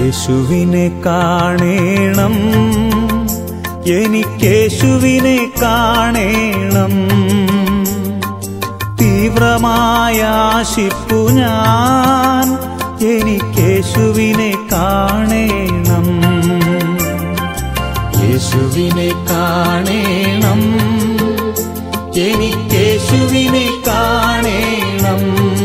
യേശുവിനെ കാണേണം എനിക്കേശുവിനെ കാണേണം തീവ്രമായ ആശിപ്പു ഞാൻ എനിക്കേശുവിനെ കാണേണം യേശുവിനെ കാണേണം എനിക്കേശുവിനെ കാണേണം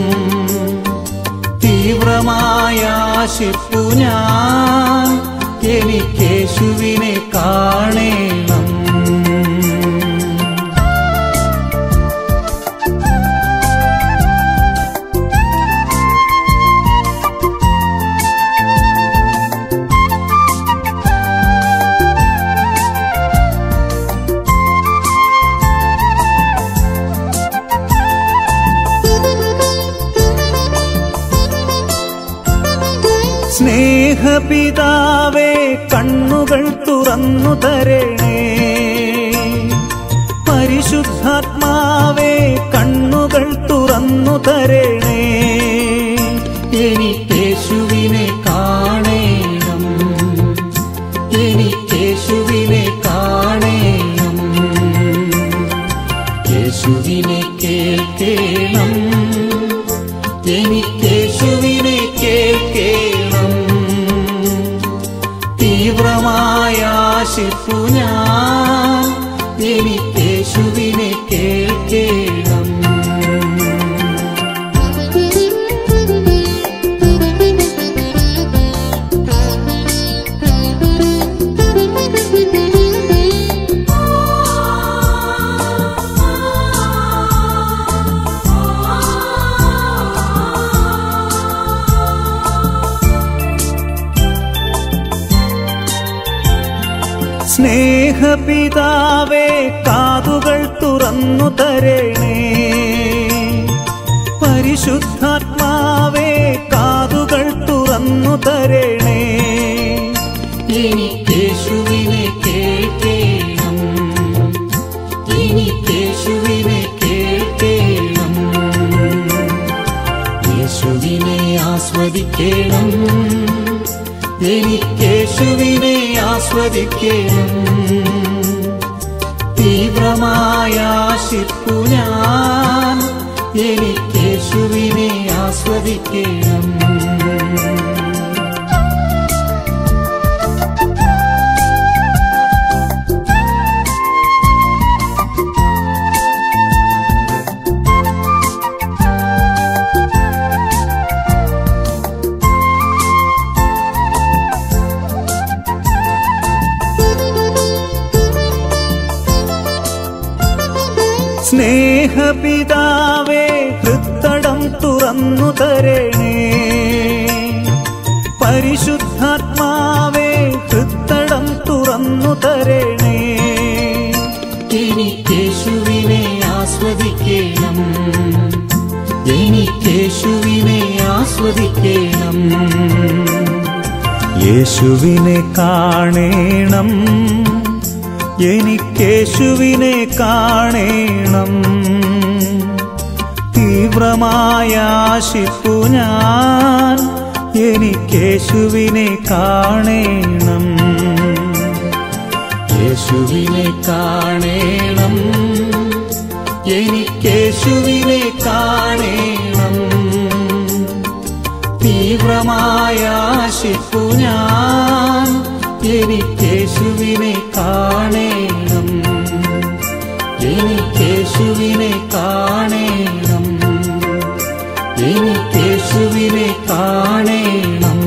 തീവ്രമായ ആശിപ്പു ഞാൻ എനിക്കേശുവിനെ കാണേണം സ്നേഹപിതാവേ കണ്ണുകൾ തുറന്നു തരണേ പരിശുദ്ധാത്മാവേ കണ്ണുകൾ തുറന്നു തരണേ എനിക്കേശുവിനെ കാണേണം എനിക്കേശുവിനെ കാണേണം യേശുവിനെ കേൾക്കേണം എനിക്കേശുവിനെ കേൾക്കേണം തീവ്രമായ ആശിപ്പു ഞാൻ എനിക്കേശുവിനെ കേൾക്കേണം സ്നേഹപിതാവേ കാതുകൾ തുറന്നു തരണേ പരിശുദ്ധാത്മാവേ കാതുകൾ തുറന്നു തരണേ എനിക്കേശുവിനെ കേൾക്കേണം എനിക്കേശുവിനെ കേൾക്കേണം യേശുവിനെ ആസ്വദിക്കണം എനിക്കേശുവിനെ ആസ്വദിക്കണം തീവ്രമായ ആശിപ്പു ഞാൻ എനിക്കേശുവിനെ ആസ്വദിക്കണം സ്നേഹപിതാവേ ഹൃത്തടം തുറന്നു തരണേ പരിശുദ്ധാത്മാവേ ഹൃത്തടം തുറന്നു തരണേ എനിക്കേശുവിനെ ആസ്വദിക്കണം എനിക്കേശുവിനെ ആസ്വദിക്കണം യേശുവിനെ കാണേണം എനിക്കേശുവിനെ കാണേണം തീവ്രമായ ആശിപ്പു ഞാൻ എനിക്കേശുവിനെ കാണേണം യേശുവിനെ കാണേണം എനിക്കേശുവിനെ കാണേണം തീവ്രമായ ആശിപ്പു ഞാൻ എനിക്കേശുവിനെ കാണേണം എനിക്കേശുവിനെ കാണേണം എനിക്കേശുവിനെ കാണേണം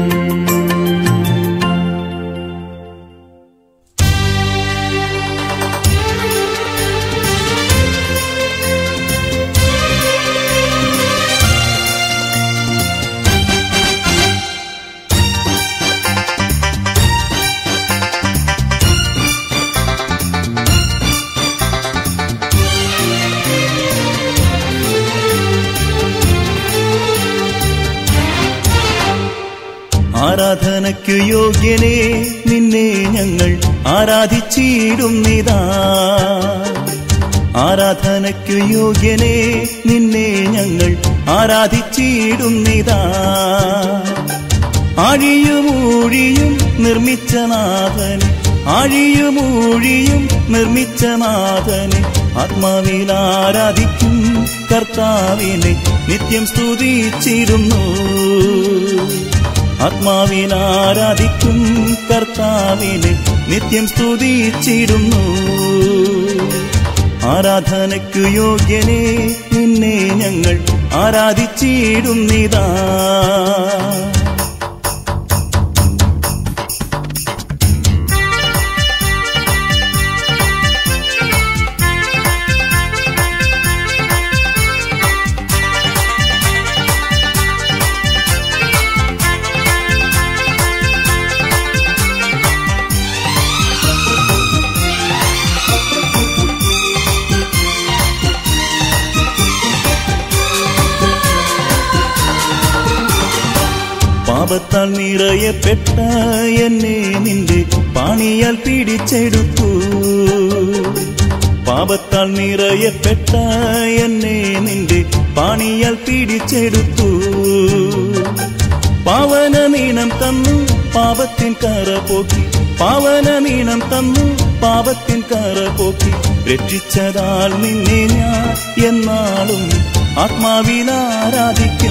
ആരാധനയ്ക്കു യോഗ്യനെ നിന്നെ ഞങ്ങൾ ആരാധിച്ചിടുന്നിതാ ആരാധനയ്ക്കു യോഗ്യനെ നിന്നെ ഞങ്ങൾ ആരാധിച്ചിടുന്നിതാ ആഴിയുമൂഴിയും നിർമ്മിച്ച നാഥനെ ആഴിയുമൂഴിയും നിർമ്മിച്ച നാഥനെ ആത്മാവിൽ ആരാധിക്കും കർത്താവിനെ നിത്യം സ്തുതിച്ചിരുന്നു ആത്മാവിൽ ആരാധിക്കും കർത്താവിനെ നിത്യം സ്തുതിച്ചിരുന്നു ആരാധനയ്ക്കു യോഗ്യനെ നിന്നെ ഞങ്ങൾ ആരാധിച്ചിടുന്നിതാ പാപത്താൽ നിറയപ്പെട്ട എന്നെ നിന്റെ പാണിയാൽ പിടിച്ചെടുത്തു പാപത്താൽ നിറയപ്പെട്ട എന്നെ നിന്റെ പാണിയാൽ പിടിച്ചെടുത്തു പാവന നീണം തന്നു പാപത്തിൻ കറ പോക്കി പാവന നീണം തന്നു പാപത്തിൻ കറ പോക്കി രക്ഷിച്ചതാൽ നിന്നെ ഞാൻ എന്നാളും ആത്മാവിൽ ആരാധിക്കും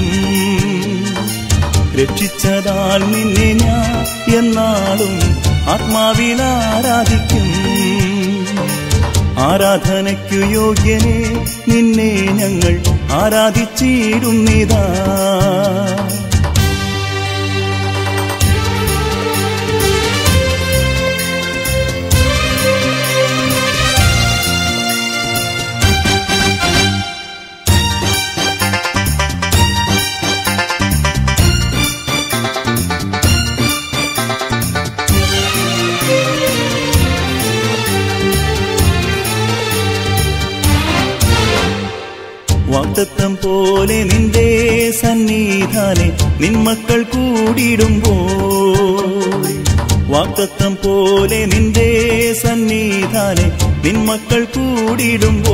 രക്ഷിച്ചതാൽ നിന്നെ ഞാൻ എന്നാളും ആത്മാവിൽ ആരാധിക്കും ആരാധനയ്ക്കു യോഗ്യനെ നിന്നെ ഞങ്ങൾ ആരാധിച്ചിടുന്നിതാ വാക്തത്വം പോലെ നിന്റെ സന്നിധാനെ നിന്മക്കൾ കൂടിടുമ്പോ വാക്തത്വം പോലെ നിന്റെ സന്നിധാനെ നിന്മക്കൾ കൂടിടുമ്പോ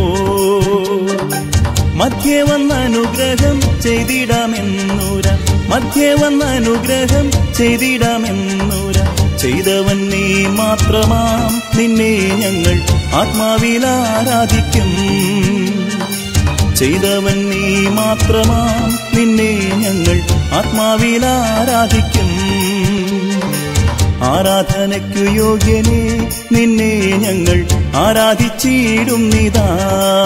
മധ്യേ വന്ന അനുഗ്രഹം ചെയ്തിടാമെന്നൂര മധ്യേ വന്ന അനുഗ്രഹം ചെയ്തിടാമെന്നൂര ചെയ്തവൻ നീ മാത്രമാം നിന്നെ ഞങ്ങൾ ആത്മാവിൽ ആരാധിക്കും ചെയ്തവൻ നീ മാത്രമാം നിന്നെ ഞങ്ങൾ ആത്മാവിൽ ആരാധിക്കും ആരാധനയ്ക്കു യോഗ്യനെ നിന്നെ ഞങ്ങൾ ആരാധിച്ചിടുന്നിതാ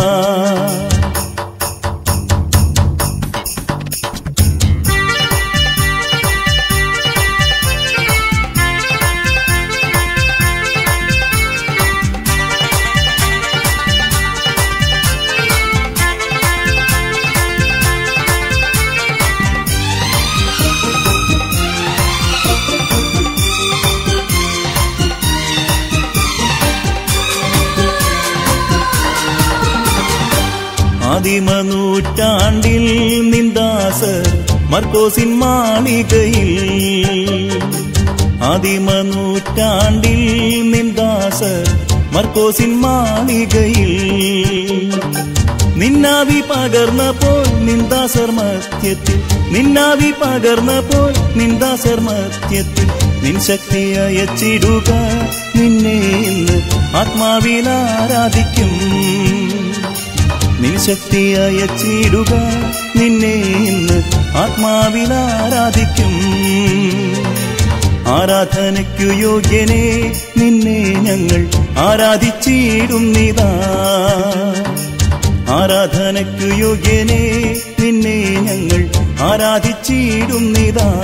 ആദിമനൂറ്റാണ്ടിൽ നിന്ദാസർ മർക്കോസിൻ മാളികയിൽ ആദിമനൂറ്റാണ്ടിൽ നിന്ദാസർ മർക്കോസിൻ മാളികയിൽ നിന്നാവി പകർന്നപ്പോൾ നിന്ദാസർ മധ്യത്തിൽ നിന്നാവി പകർന്നപ്പോൾ നിന്ദാസർ മധ്യത്തിൽ നിൻ ശക്തി അയച്ചിടുക നിന്നെ ഇന്ന് ആത്മാവിൽ ആരാധിക്കും നിൻ ശക്തി അയച്ചിടുക നിന്നെ ഇന്ന് ആത്മാവിൽ ആരാധിക്കും ആരാധനയ്ക്കു യോഗ്യനെ നിന്നെ ഞങ്ങൾ ആരാധിച്ചിടുന്നിതാ ആരാധനയ്ക്കു യോഗ്യനെ നിന്നെ ഞങ്ങൾ ആരാധിച്ചിടുന്നിതാ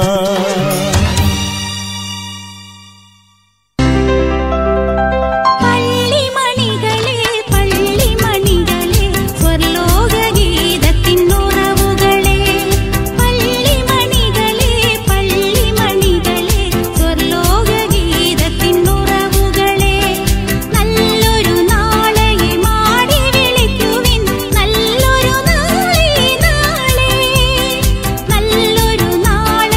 പള്ളിമണികളെ പള്ളിമണികളെ സ്വർലോകഗീതത്തിനുറവുകളെ പള്ളിമണികളെ പള്ളിമണികളെ സ്വർലോകഗീതത്തിനുറവുകളെ നല്ലൊരു നാളെ മാടി വിളിക്കുവിൻ നല്ലൊരു നാളെ നാളെ നല്ലൊരു നാളെ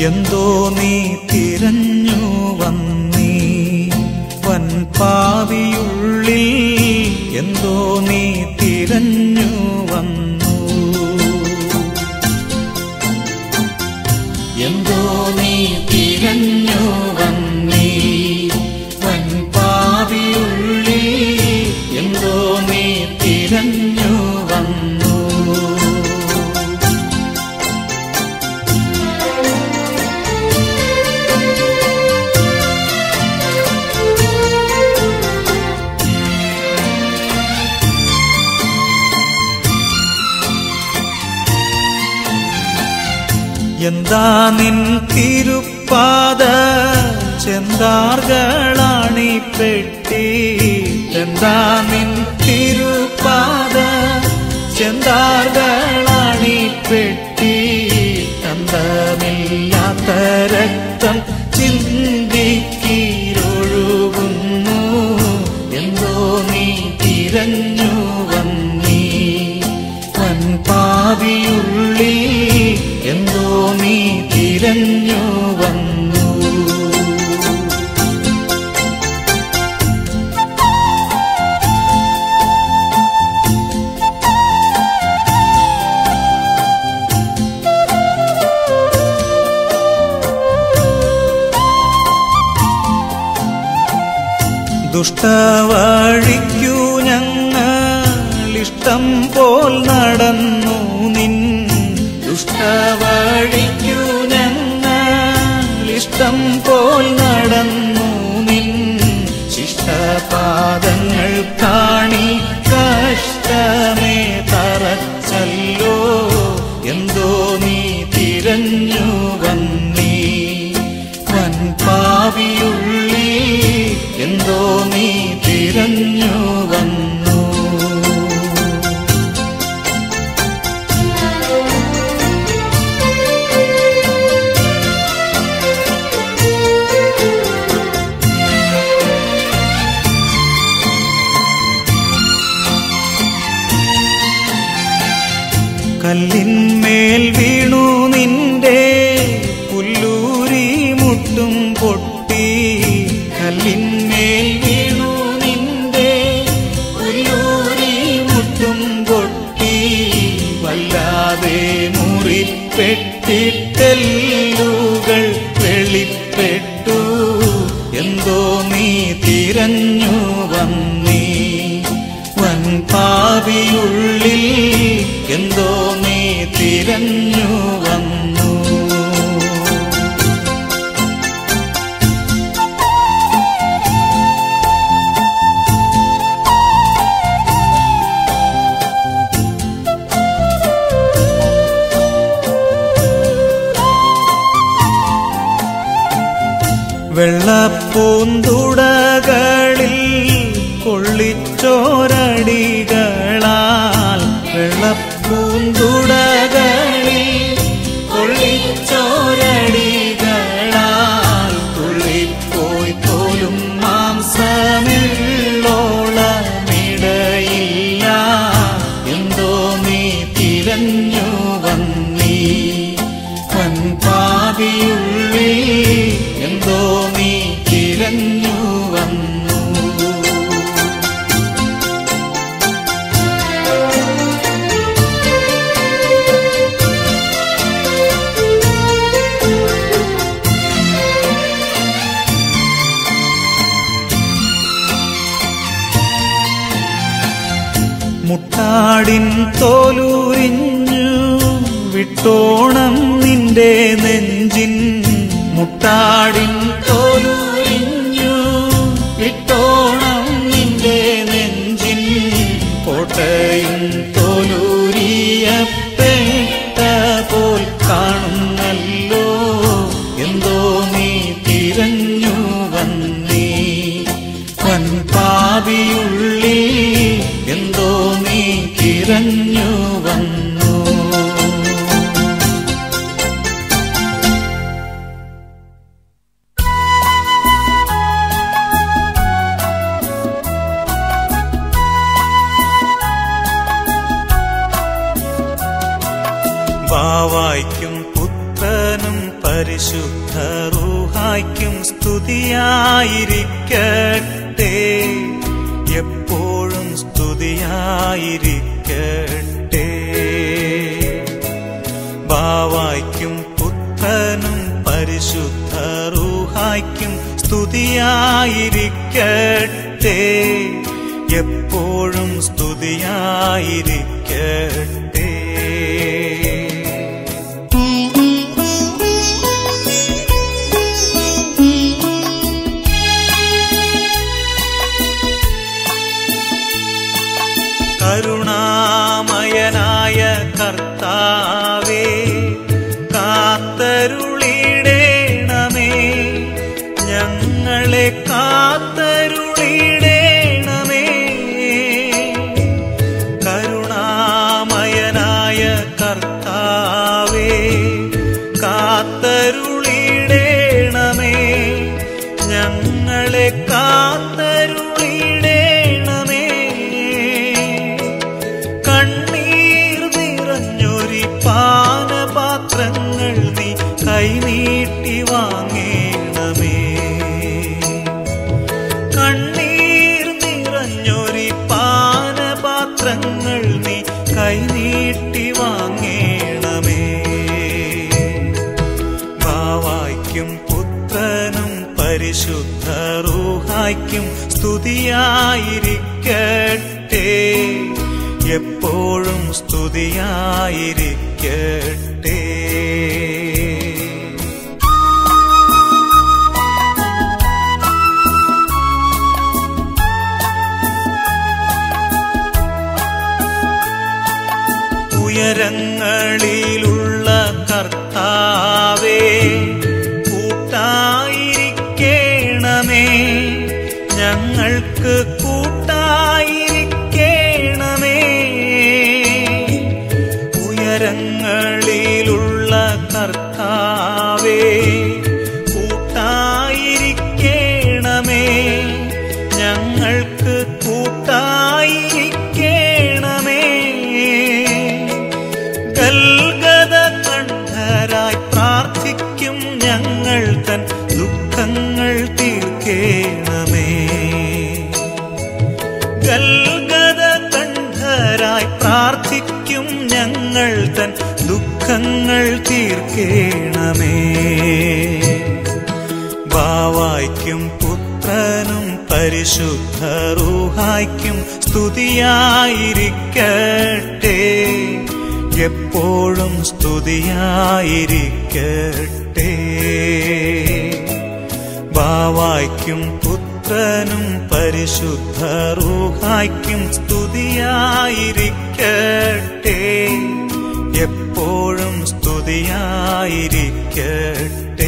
എന്തോ നീ തിരഞ്ഞു വന്നീ വൻപാവിയുള്ളിൽ എന്തോ നീ തിരഞ്ഞു വന്നു എന്തോ നീ തിരഞ്ഞു വന്നീ വൻപാവിയുള്ളിൽ എന്തോ നീ തിരഞ്ഞു വന്നു എന്താ നിൻ തിരുപ്പാത ചെന്താർകളാണി പെട്ടി എന്താ നിൻ തിരുപ്പാത ചെന്താർകളാണി പെട്ടി അന്തമില്ലാത്ത രക്തം ചിന്തിക്കീരൊഴുകുന്നു എന്തോ നീ തിരഞ്ഞു വന്നീ വൻപാവിയുള്ളിൽ എന്തോ നീ തിരഞ്ഞു വന്നു ദുഷ്ടവഴിക്കു ഞങ്ങളിഷ്ടം പോൽ നടന്നു നിൻ ദുഷ്ടവഴിക്കു ഞങ്ങളിഷ്ടം പോൽ നടന്നു നിൻ ശിഷ്ടപാദങ്ങൾ കാണി കഷ്ടമേ തറച്ചല്ലോ എന്തോ നീ തിരഞ്ഞു വന്നീ വൻപാവിയുള്ളി എന്തോ നീ തിരഞ്ഞു വന്നു കല്ലിന്മേൽ വീണു നിന്റെ പുല്ലൂരി മുട്ടും പൊട്ടി കല്ലിന്മേൽ വീണു നിന്റെ പുല്ലൂരി മുട്ടും പൊട്ടി വല്ലാതെ മുറിപ്പെട്ടിട്ടെല്ലുകൾ വെളിപ്പെട്ടു എന്തോ നീ തിരഞ്ഞു വന്നീ വൻപാവിയുള്ളിൽ എന്തോ നീ തിരഞ്ഞു വന്നു വെള്ളപ്പൂന്തുടകളിൽ കൊള്ളിച്ചോരടികളാൽ വെള്ളപ്പൂന്തുടകളിൽ കൊള്ളിച്ചോരടികളാൽ തുള്ളിപ്പോയി തോലും മാംസമിള്ളോളമിടയില്ല എന്തോ നീ തിരഞ്ഞു വന്നീ വൻപാവിയുള്ളി എന്തോ നീ തിരഞ്ഞു വന്നു മുട്ടാടിൻ തോലൂരിഞ്ഞു വിട്ടോണം നിന്റെ നെഞ്ചിൻ മുട്ടാടിൻ തോലൂരിഞ്ഞു വിട്ടോണം നിന്റെ നെഞ്ചിൻ കോട്ടയും തോലൂരിയപ്പെട്ട പോൽ കാണുന്നല്ലോ എന്തോ നീ തിരഞ്ഞു വന്നീ വൻപാവിയുള്ളി എന്തോ നീ തിരഞ്ഞു വന്നു ും പരിശുദ്ധ റൂഹായ്ക്കും സ്തുതിയായിരിക്കട്ടെ എപ്പോഴും സ്തുതിയായിരിക്കട്ടെ ബാവായ്ക്കും പുത്രനും പരിശുദ്ധ റൂഹായ്ക്കും സ്തുതിയായിരിക്കട്ടെ എപ്പോഴും സ്തുതിയായിരിക്കട്ടെ കരുണാമയനായ കർത്താവേ കാത്തരുളിടേണമേ ഞങ്ങളെ കാത്തരുളിടേണമേ കരുണാമയനായ കർത്താവേ കാത്തരുളിടേണമേ ഞങ്ങളെ കാത്തരുളിടേണമേ കണ്ണീർ നിറഞ്ഞൊരി പാനപാത്രങ്ങൾ നീ കൈനീട്ടി വാങ്ങേണമേ കണ്ണീർ നിറഞ്ഞൊരി പാനപാത്രങ്ങൾ നീ കൈനീട്ടി വാങ്ങേണമേ ബാവായ്ക്കും പുത്രനും പരിശുദ്ധ റൂഹായ്ക്കും സ്തുതിയായിരിക്കട്ടെ എപ്പോഴും സ്തുതിയായിരിക്കട്ടെ ഉയരങ്ങളിലുള്ള കർത്താവേ കൂട്ടായിരിക്കേണമേ ഞങ്ങൾക്ക് കൂട്ടായിരിക്കേണമേ ഉയരങ്ങളിലുള്ള കർത്താവേ കൂട്ടായിരിക്കേണമേ ഞങ്ങൾക്ക് കൂട്ടായിരിക്കേണമേ ഗൽഗത കണ്ഠരായി പ്രാർത്ഥിക്കും ഞങ്ങൾ തൻ ദുഃഖങ്ങൾ തീർക്കേണമേ ഗൽഗത കണ്ഠരായി പ്രാർത്ഥിക്കും ഞങ്ങൾ തൻ ദുഃഖങ്ങൾ തീർക്കേണമേ ബാവായ്ക്കും പുത്രനും പരിശുദ്ധ റൂഹായ്ക്കും സ്തുതിയായിരിക്കട്ടെ എപ്പോഴും സ്തുതിയായിരിക്കട്ടെ ബാവായ്ക്കും പുത്രനും പരിശുദ്ധ റൂഹായ്ക്കും സ്തുതിയായിരിക്കട്ടെ എപ്പോഴും സ്തുതിയായിരിക്കട്ടെ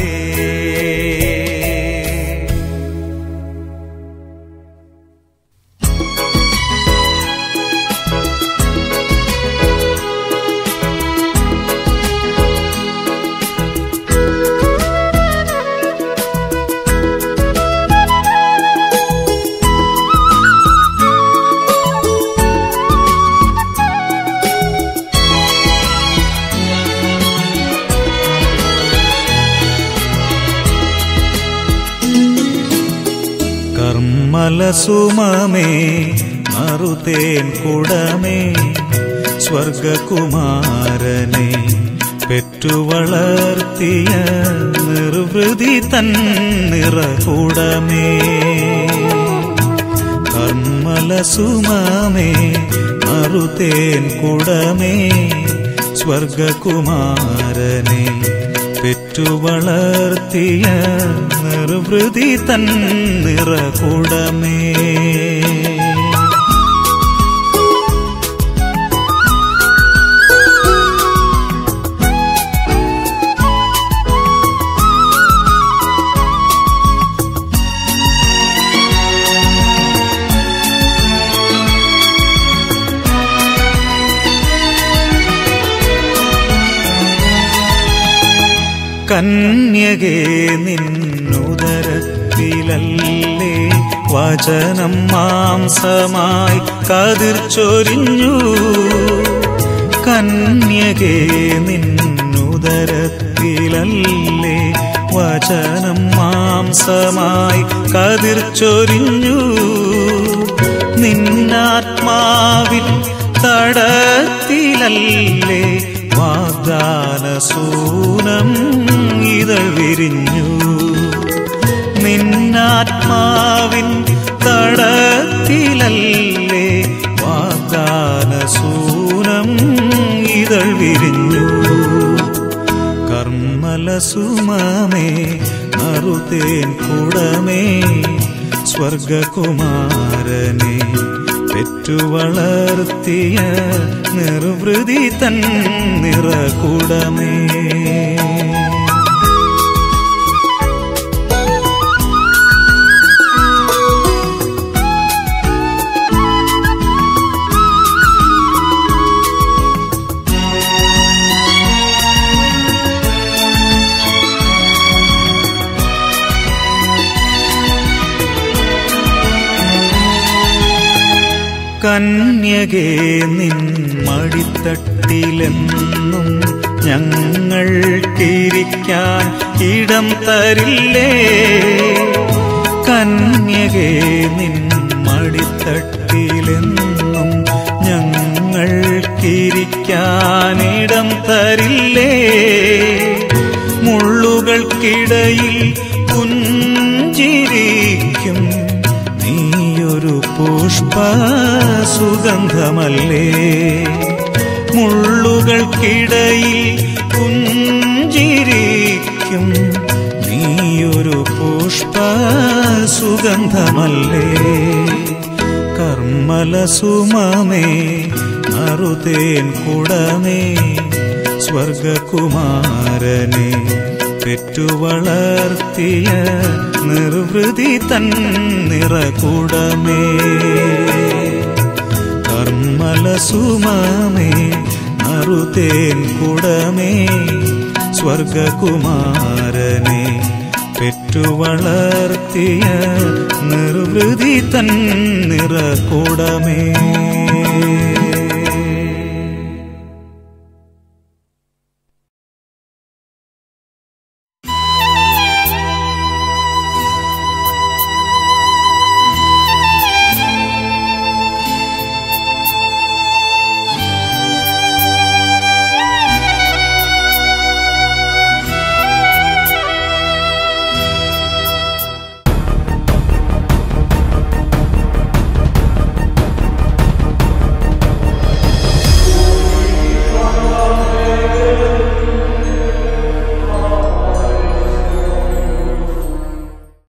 കർമ്മലസുമമേ മറുതേൻ കുടമേ സ്വർഗകുമാരനെ പെറ്റുവളർത്തിയ നിർവൃതി തൻ നിറകുടമേ കർമ്മലസുമമേ മറുതേൻ കുടമേ സ്വർഗകുമാരനെ പെറ്റുവളർത്തിയ നിർവൃതി തൻ നിറകുടമേ കന്യകേ നിന്നുദരത്തിലല്ലേ വചനം മാംസമായി കതിർ ചൊരിഞ്ഞു കന്യകേ നിന്നുദരത്തിലല്ലേ വചനം വചനം മാംസമായി കതിർ ചൊരിഞ്ഞു നിന്നാത്മാവിൻ തടത്തിലല്ലേ വാഗ്ദാന സൂനം ഇതൾ വിരിഞ്ഞു നിന്നാത്മാവിൻ തടത്തിലല്ലേ വാഗ്ദാന സൂനം ഇതൾ വിരിഞ്ഞു കർമ്മലസുമേ നറുതേൻ കുടമേ സ്വർഗകുമാരനെ പെറ്റുവളർത്തിയ നിർവൃതി തൻ നിറകുടമേ കന്യകേ നിൻ മടിത്തട്ടിലെന്നും ഞങ്ങൾക്കിരിക്കാൻ ഇടം തരില്ലേ കന്യകേ നിൻ മടിത്തട്ടിലെന്നും ഞങ്ങൾക്കിരിക്കാൻ ഇടം തരില്ലേ മുള്ളുകൾക്കിടയിൽ പുഞ്ചിരിക്കും നീയൊരു പുഷ്പ സുഗന്ധമല്ലേ മുള്ളുകൾക്കിടയിൽ പുഞ്ചിരിക്കും നീയൊരു പുഷ്പ സുഗന്ധമല്ലേ കർമ്മലസുമേ നറുതേൻ കുടമേ സ്വർഗകുമാരനെ പെറ്റുവളർത്തിയ നിർവൃതി തൻ നിറകുടമേ കർമ്മലസുമേ നറുതേൻ കുടമേ സ്വർഗകുമാരനെ പെറ്റുവളർത്തിയ നിർവൃതി തൻ നിറകുടമേ